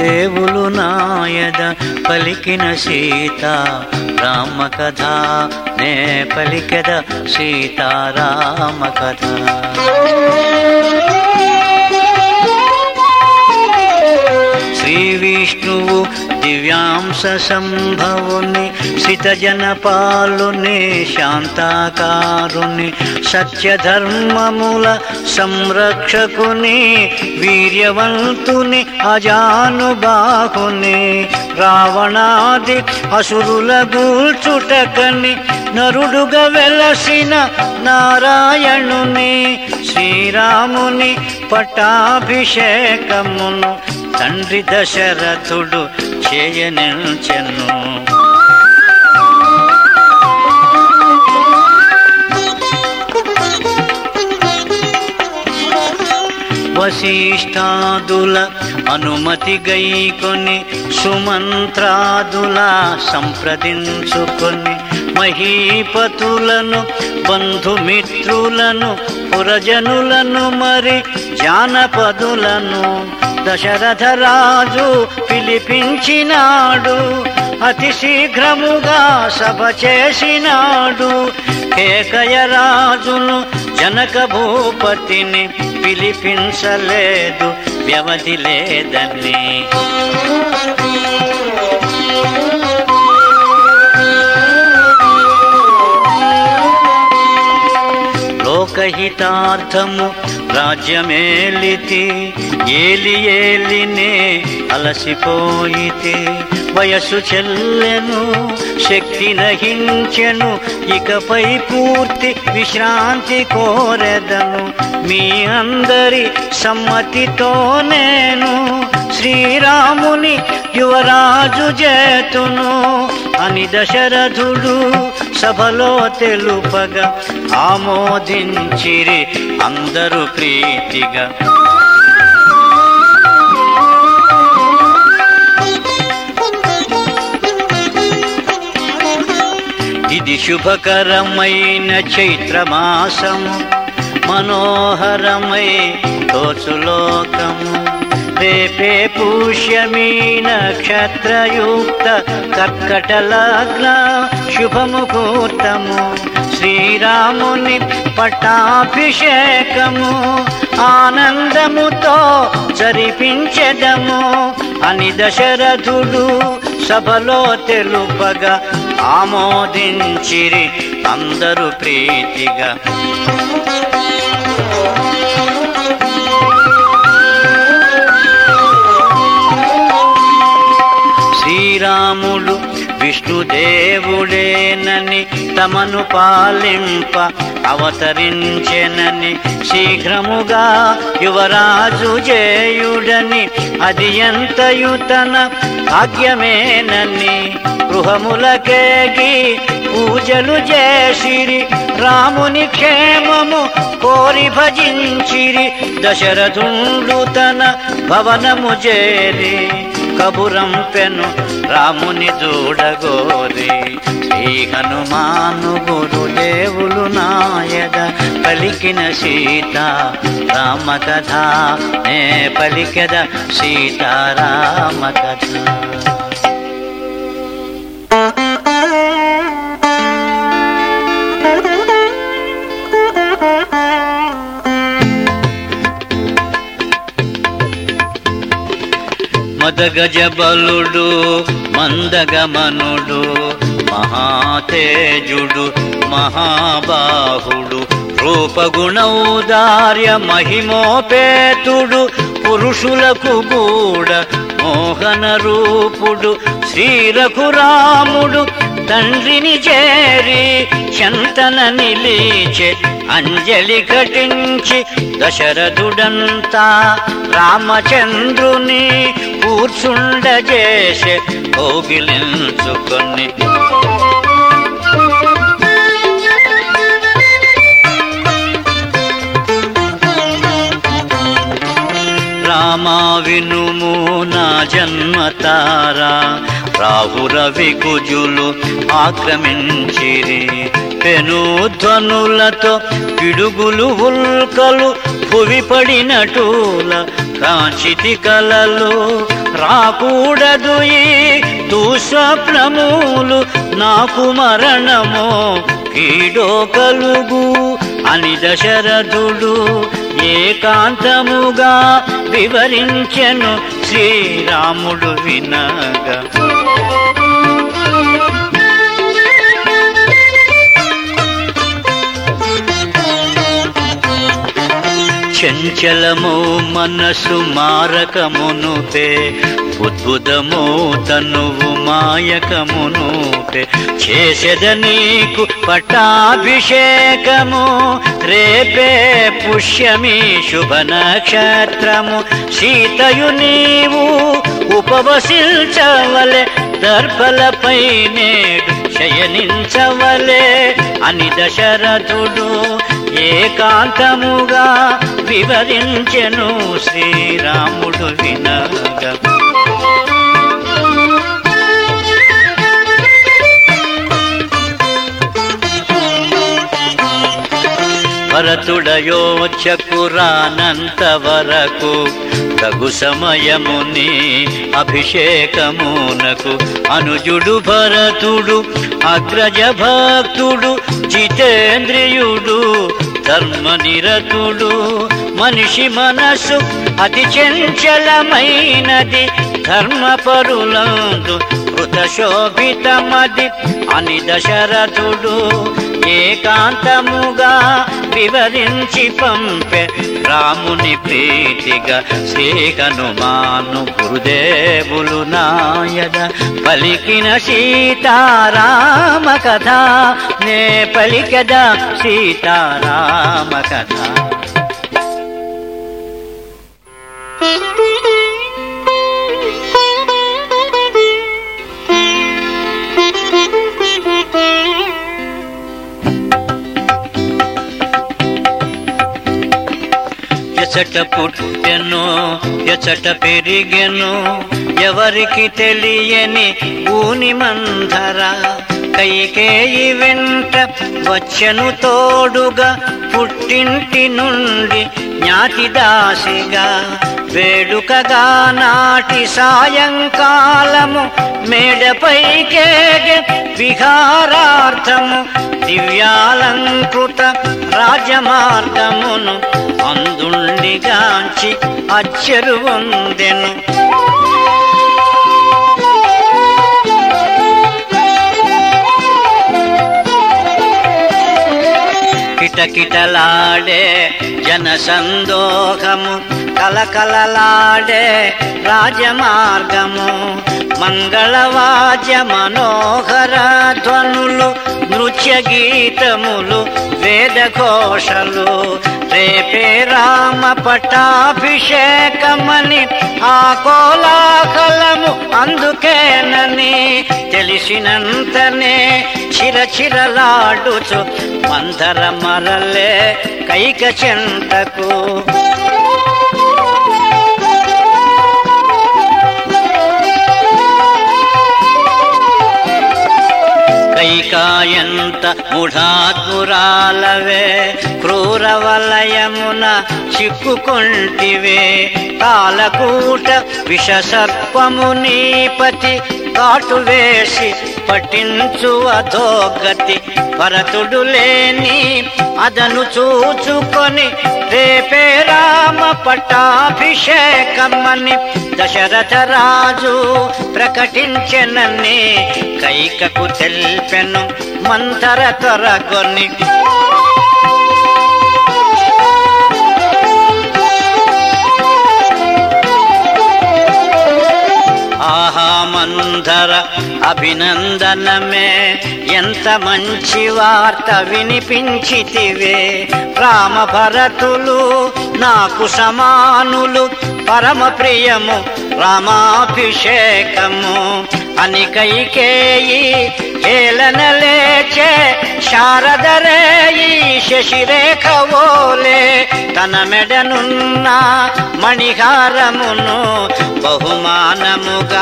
దేవులు నాయద పలికిన సీత రామ కథ నే పలికెద సీతారామ కథ శ్రీ విష్ణువు దివ్యాంశ సంభవుని సితజన పాలుని శాంతాకారుని సత్యధర్మముల సంరక్షకుని వీర్యవంతుని అజానుబాహుని రావణాది అసురుల గూల్చుటకని నరుడుగా వెలసిన నారాయణుని శ్రీరాముని పట్టాభిషేకమును తండ్రి దశరథుడు చేయనించెను వశిష్ఠాదుల అనుమతి గైకొని సుమంత్రాదుల సంప్రదించుకొని మహీపతులను బంధుమిత్రులను పురజనులను మరి జానపదులను దశరథ రాజు పిలిపించినాడు అతి శీఘ్రముగా సభ చేసినాడు కేకయ రాజును జనక భూపతిని పిలిపించలేదు వ్యవధి లేదని లోకహితార్థము రాజ్యమేలితి ఏలి ఏలినే అలసిపోయితే వయసు చెల్లెను శక్తి నహించెను ఇకపై పూర్తి విశ్రాంతి కోరెదను మీ అందరి సమ్మతితో నేను శ్రీరాముని యువరాజు చేతును అని దశరథుడు సభలో తెలుపగా ఆమోదించిరి అందరూ ప్రీతిగా ఇది శుభకరమైన చైత్రమాసము మనోహరమై తోచులోకము రేపే పుష్యమీ నక్షత్రయుక్త కర్కట లగ్న శుభముహూర్తము శ్రీరాముని పట్టాభిషేకము ఆనందముతో జరిపించెదము అని దశరథుడు సభలో తెలుపగా ఆమోదించిరి అందరూ ప్రీతిగా శ్రీరాముడు విష్ణుదేవుడేనని తమను పాలింప అవతరించెనని శీఘ్రముగా యువరాజు జేయుడని అది ఎంతయు తన భాగ్యమేనని గృహములకేగి పూజలు చేసిరి రాముని క్షేమము కోరి భజించిరి దశరథుండు తన భవనము చేరి కబురంపెను రాముని చూడగోరి శ్రీ హనుమాను గురుదేవులు నాయద పలికిన సీత రామ కథ నే పలికెద సీతారామ కథ మదగజ బలుడు మందగమనుడు మహాతేజుడు మహాబాహుడు రూపగుణౌదార్య మహిమోపేతుడు పురుషులకు గూడ మోహన రూపుడు శ్రీరఘురాముడు తండ్రిని చేరి చంతన నిలీచే అంజలి ఘటించి దశరథుడంతా రామచంద్రుని కూర్చుండజేసే కోగిలించుకొని రామా వినుము నా జన్మతారా రాహురవి కుజులు ఆక్రమించిరి పెనుధ్వనులతో పిడుగులు ఉల్కలు భువి పడినటూల కాంచితి కలలు రాకూడదు ఈ దుస్వప్నములు నాకు మరణము కీడో కలుగు అని దశరథుడు ఏకాంతముగా వివరించెను శ్రీరాముడు వినగా చంచలము మనసు మారకమునుపే బుద్బుదము తనువు మాయకమునుపే చేసెద నీకు పట్టాభిషేకము రేపే పుష్యమి శుభ నక్షత్రము సీతయు నీవు ఉపవసించవలె దర్భలపై నేడు శయనించవలే అని దశరథుడు ఏకాంతముగా వివరించెను శ్రీరాముడు వినగా భరతుడయోచకు రానంత వరకు తగు సమయముని అభిషేకమునకు అనుజుడు భరతుడు అగ్రజ భక్తుడు జితేంద్రియుడు ధర్మనిరతుడు మనిషి మనసు అతి చంచలమైనది ధర్మపరులందు కృత శోభితమది అని దశరథుడు ఏకాంతముగా వివరించి పంపె రాముని ప్రీతిగా శ్రీ హనుమాను గురుదేవులు నాయద పలికిన సీతారామ కథ నే పలికద సీతారామ కథ ఎచట పుట్టెను ఎచట పెరిగెను ఎవరికి తెలియని ఊని మంధర కైకేయి వెంట వచ్చెను తోడుగా పుట్టింటి నుండి జ్ఞాతి దాసిగా వేడుకగా నాటి సాయంకాలము మేడపైకేగే విహారార్థము దివ్యాలంకృత రాజమార్గమును అందుండిగాంచి అచ్చరు వందెను కిటకిటలాడే జన సందోహము కలకలలాడే రాజమార్గము మంగళవాద్య మనోహర ధ్వనులు నృత్య గీతములు వేదఘోషలు రేపే రామ పట్టాభిషేకమని ఆ కోలాహలము అందుకేనని తెలిసినంతనే చిరచిరలాడుచు మందర మరలే కైక చెంతకు కైకాయంత ముఠాత్మురాలవే క్రూర వలయమున చిక్కుకొంటివే కాలకూట విష సర్పము నీపతి కాటు వేసి పఠించు అధోగతి భరతుడు లేని అదను చూచుకొని రేపే రామ పట్టాభిషేకమని దశరథ రాజు ప్రకటించెనని కైకకు తెల్పెను మంతర త్వరగొని ఆహా మందర అభినందనమే ఎంత మంచి వార్త వినిపించితివే రామ భరతులు నాకు సమానులు పరమ ప్రియము రామాభిషేకము అని కైకేయి ఏలన లేచే శారదరేయి శశిరేఖ ఓలే తన మెడనున్న మణిహారమును బహుమానముగా